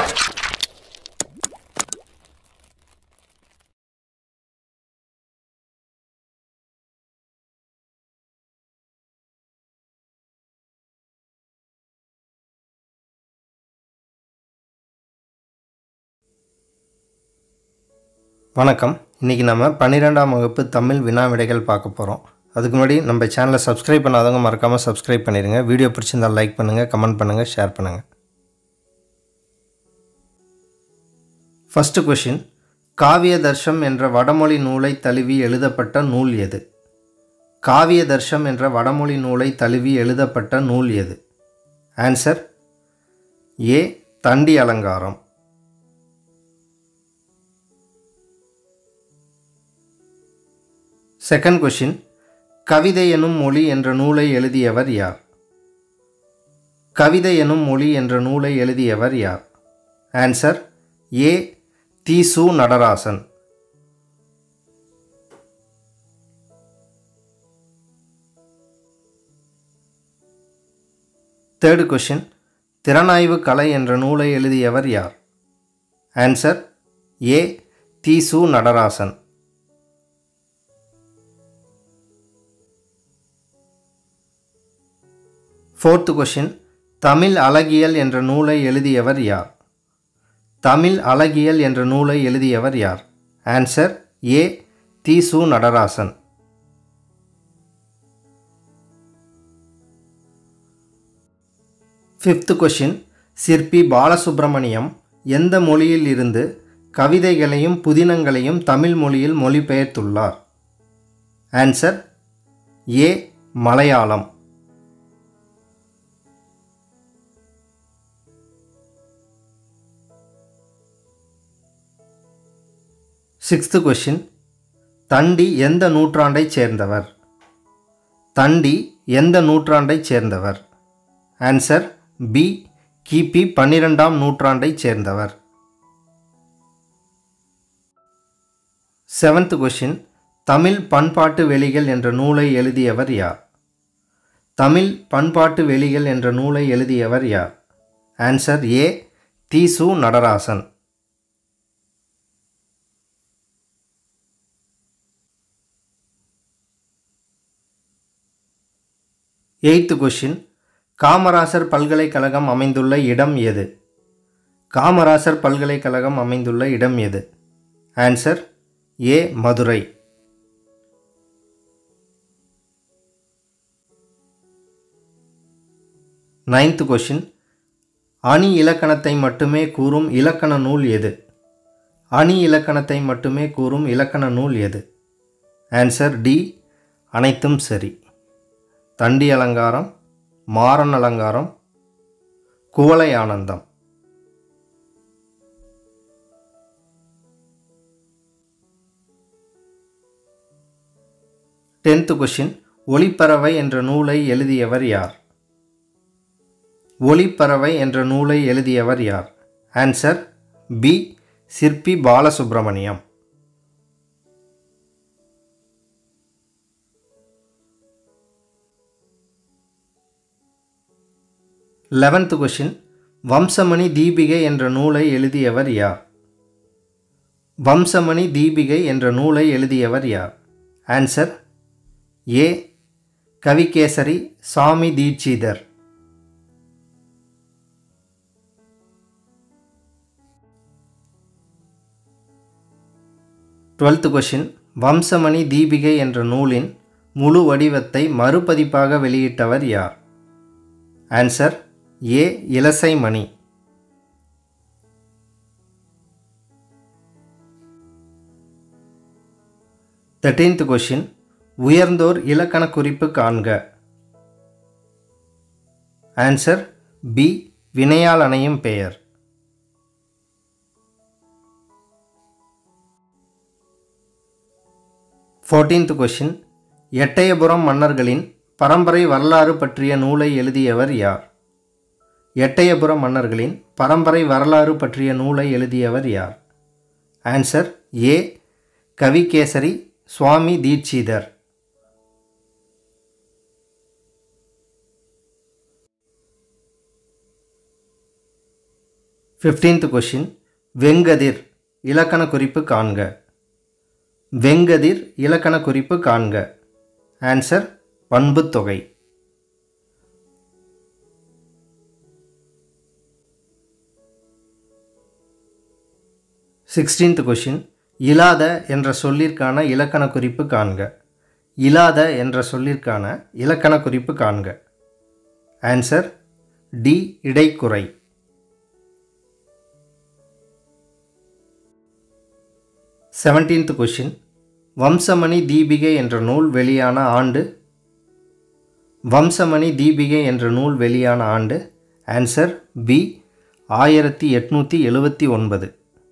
வணக்கம் இன்றைக்கி நம்ம பன்னிரெண்டாம் வகுப்பு தமிழ் வினா விடைகள் பார்க்க போகிறோம் அதுக்கு முன்னாடி நம்ம சேனலை சப்ஸ்கிரைப் பண்ணாதவங்க மறக்காமல் சப்ஸ்கிரைப் பண்ணிடுங்க வீடியோ பிடிச்சிருந்தால் லைக் பண்ணுங்கள் கமெண்ட் பண்ணுங்கள் ஷேர் பண்ணுங்கள் ஃபஸ்ட்டு கொஷின் காவிய தர்ஷம் என்ற வடமொழி நூலை தழுவி எழுதப்பட்ட நூல் எது காவிய தர்ஷம் என்ற வடமொழி நூலை தழுவி எழுதப்பட்ட நூல் எது ஆன்சர் ஏ தண்டி அலங்காரம் செகண்ட் கொஷின் கவிதை எனும் மொழி என்ற நூலை எழுதியவர் யார் கவிதை எனும் மொழி என்ற நூலை எழுதியவர் யார் answer A Thi Su Natarajan third question திறனாய்வு கலை என்ற நூலை எழுதியவர் யார் answer A Thi Su Natarajan fourth question தமிழ் அழகியல் என்ற நூலை எழுதியவர் யார் தமிழ் அழகியல் என்ற நூலை எழுதியவர் யார் answer A Thi Su Natarajan fifth question Sirpi Balasubramaniam எந்த மொழியில் இருந்து கவிதைகளையும் புதினங்களையும் தமிழ் மொழியில் மொழிபெயர்த்துள்ளார் answer A Malayalam sixth question Dandi எந்த நூற்றாண்டைச் சேர்ந்தவர் தண்டி எந்த நூற்றாண்டைச் சேர்ந்தவர் ஆன்சர் பி கிபி பன்னிரெண்டாம் நூற்றாண்டைச் சேர்ந்தவர் செவன்த் கொஷின் தமிழ் பண்பாட்டு வெளிகள் என்ற நூலை எழுதியவர் யார் தமிழ் பண்பாட்டு வெளிகள் என்ற நூலை எழுதியவர் யார் answer A Thi Su Natarajan eighth question Kamarajar பல்கலைக்கழகம் அமைந்துள்ள இடம் எது காமராசர் பல்கலைக்கழகம் அமைந்துள்ள இடம் எது answer A Madurai ninth question அணி இலக்கணத்தை மட்டுமே கூறும் இலக்கண நூல் எது அணி இலக்கணத்தை மட்டுமே கூறும் இலக்கண நூல் எது ஆன்சர் டி அனைத்தும் சரி தண்டி அலங்காரம் மாறன் அலங்காரம் குவளை ஆனந்தம் டென்த்து கொஷின் ஒளிப்பறவை என்ற நூலை எழுதியவர் யார் ஒளிப்பறவை என்ற நூலை எழுதியவர் யார் answer B Sirpi Balasubramaniam eleventh question Vamsamani Deepikai என்ற நூலை எழுதியவர் யார் வம்சமணி தீபிகை என்ற நூலை எழுதியவர் யார் answer A Kavikesari Sami Dikshitar twelfth question Vamsamani Deepikai என்ற நூலின் முழு வடிவத்தை மறுபதிப்பாக வெளியிட்டவர் யார் answer A Ilasaimani thirteenth question உயர்ந்தோர் இலக்கண குறிப்பு காண்க ஆன்சர் பி வினையால் அணையும் பெயர் ஃபோர்டீன்த் கொஷின் எட்டயபுரம் மன்னர்களின் பரம்பரை வரலாறு பற்றிய நூலை எழுதியவர் யார் எட்டயபுரம் மன்னர்களின் பரம்பரை வரலாறு பற்றிய நூலை எழுதியவர் யார் answer A Kavikesari Swami Dikshitar fifteenth question வெங்கதிர் இலக்கண குறிப்பு காண்க வெங்கதிர் இலக்கண குறிப்பு காண்க ஆன்சர் பண்புத்தொகை சிக்ஸ்டீன்த் கொஷின் இலாத என்ற சொல்லிற்கான இலக்கண குறிப்பு காண்க இலாத என்ற சொல்லிற்கான இலக்கண குறிப்பு காண்க ஆன்சர் டி இடைக்குறை செவன்டீன்த் கொஷின் வம்சமணி தீபிகை என்ற நூல் வெளியான ஆண்டு வம்சமணி தீபிகை என்ற நூல் வெளியான ஆண்டு ஆன்சர் பி ஆயிரத்தி எட்நூற்றி எழுபத்தி ஒன்பது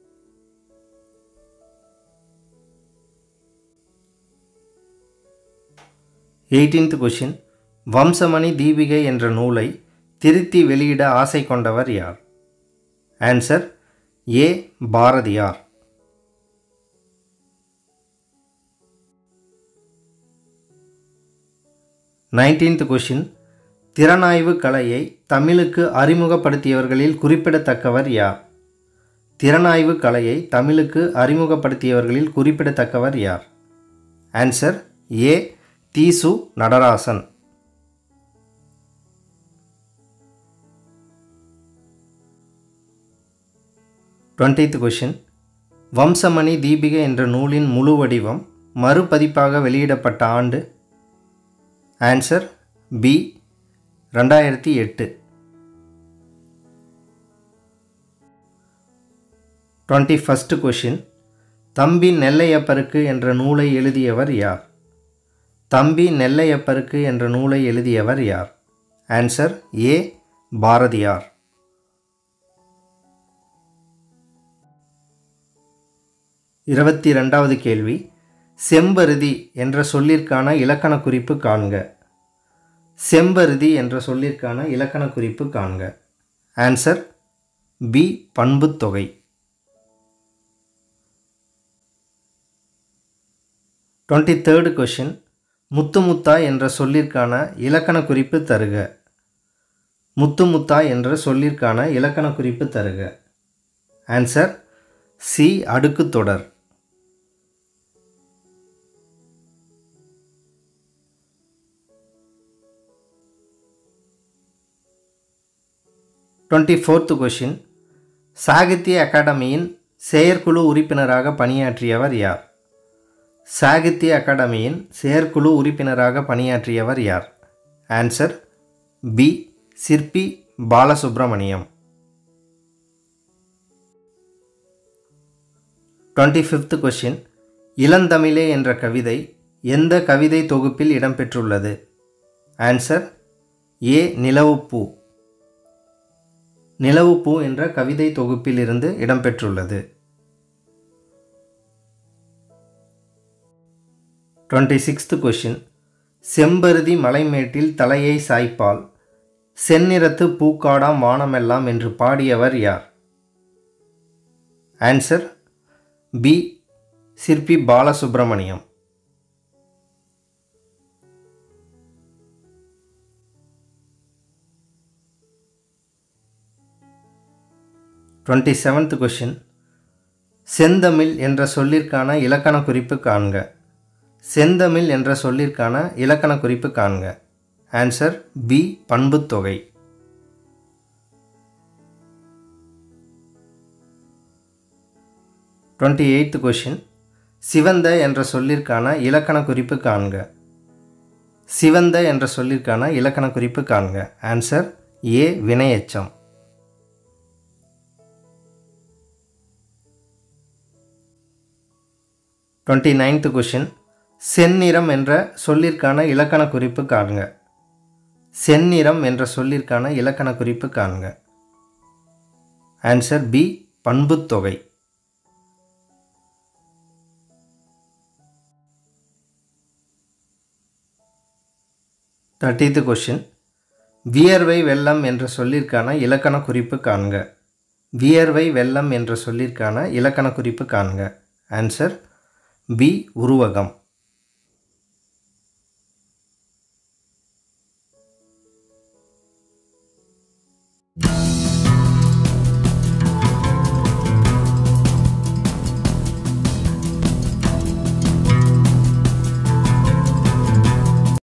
எயிட்டீன்த் கொஷின் வம்சமணி தீபிகை என்ற நூலை திருத்தி வெளியிட ஆசை கொண்டவர் யார் answer A Bharathiyar nineteenth question திறனாய்வு கலையை தமிழுக்கு அறிமுகப்படுத்தியவர்களில் குறிப்பிடத்தக்கவர் யார் திறனாய்வு கலையை தமிழுக்கு அறிமுகப்படுத்தியவர்களில் குறிப்பிடத்தக்கவர் யார் answer A Thi Su Natarajan twentieth question Vamsamani Deepikai என்ற நூலின் முழு வடிவம் மறுபதிப்பாக வெளியிடப்பட்ட ஆண்டு ஆன்சர் பி ரெண்டாயிரத்தி எட்டு டுவெண்ட்டி ஃபஸ்ட்டு கொஷின் தம்பி நெல்லையப்பருக்கு என்ற நூலை எழுதியவர் யார் தம்பி நெல்லையப்பருக்கு என்ற நூலை எழுதியவர் யார் ஆன்சர் ஏ பாரதியார் இருபத்தி ரெண்டாவது கேள்வி செம்பருதி என்ற சொல்லிற்கான இலக்கண குறிப்பு காண்க செம்பருதி என்ற சொல்லிற்கான இலக்கண குறிப்பு காண்க ஆன்சர் பி பண்புத்தொகை டுவெண்ட்டி தேர்டு கொஷின் முத்துமுத்தா என்ற சொல்லிற்கான இலக்கண குறிப்பு தருக முத்துமுத்தா என்ற சொல்லிற்கான இலக்கண குறிப்பு தருக ஆன்சர் சி அடுக்கு தொடர் டுவெண்ட்டி ஃபோர்த்து கொஷின் சாகித்ய அகாடமியின் செயற்குழு உறுப்பினராக பணியாற்றியவர் யார் சாகித்ய அகாடமியின் செயற்குழு உறுப்பினராக பணியாற்றியவர் யார் answer B Sirpi Balasubramaniam twenty fifth question இளந்தமிழே என்ற கவிதை எந்த கவிதை தொகுப்பில் இடம்பெற்றுள்ளது ஆன்சர் ஏ நிலவுப்பூ நிலவுப்பூ என்ற கவிதை தொகுப்பிலிருந்து இடம்பெற்றுள்ளது டுவெண்ட்டி சிக்ஸ்த் கொஷின் செம்பருதி மலைமேட்டில் தலையை சாய்ப்பால் செந்நிறத்து பூக்காடாம் வானமெல்லாம் என்று பாடியவர் யார் answer B Sirpi Balasubramaniam twenty seventh question செந்தமிழ் என்ற சொல்லிற்கான இலக்கண குறிப்பு காண்க செந்தமிழ் என்ற சொல்லிற்கான இலக்கண குறிப்பு காண்க ஆன்சர் பி பண்புத்தொகை டுவெண்ட்டி எயித்து கொஷின் சிவந்த என்ற சொல்லிற்கான இலக்கண குறிப்பு காண்க சிவந்த என்ற சொல்லிற்கான இலக்கண குறிப்பு காண்க ஆன்சர் ஏ வினையெச்சம் டுவெண்ட்டி நைன்த்து கொஷின் செந்நிறம் என்ற சொல்லிற்கான இலக்கண குறிப்பு காண்க செந்நிறம் என்ற சொல்லிற்கான இலக்கண குறிப்பு காண்க ஆன்சர் பி பண்புத்தொகை தேர்ட்டீத்து கொஷின் வியர்வை வெள்ளம் என்ற சொல்லிற்கான இலக்கண குறிப்பு காண்க வியர்வை வெள்ளம் என்ற சொல்லிற்கான இலக்கண குறிப்பு காண்க ஆன்சர் பி உருவகம்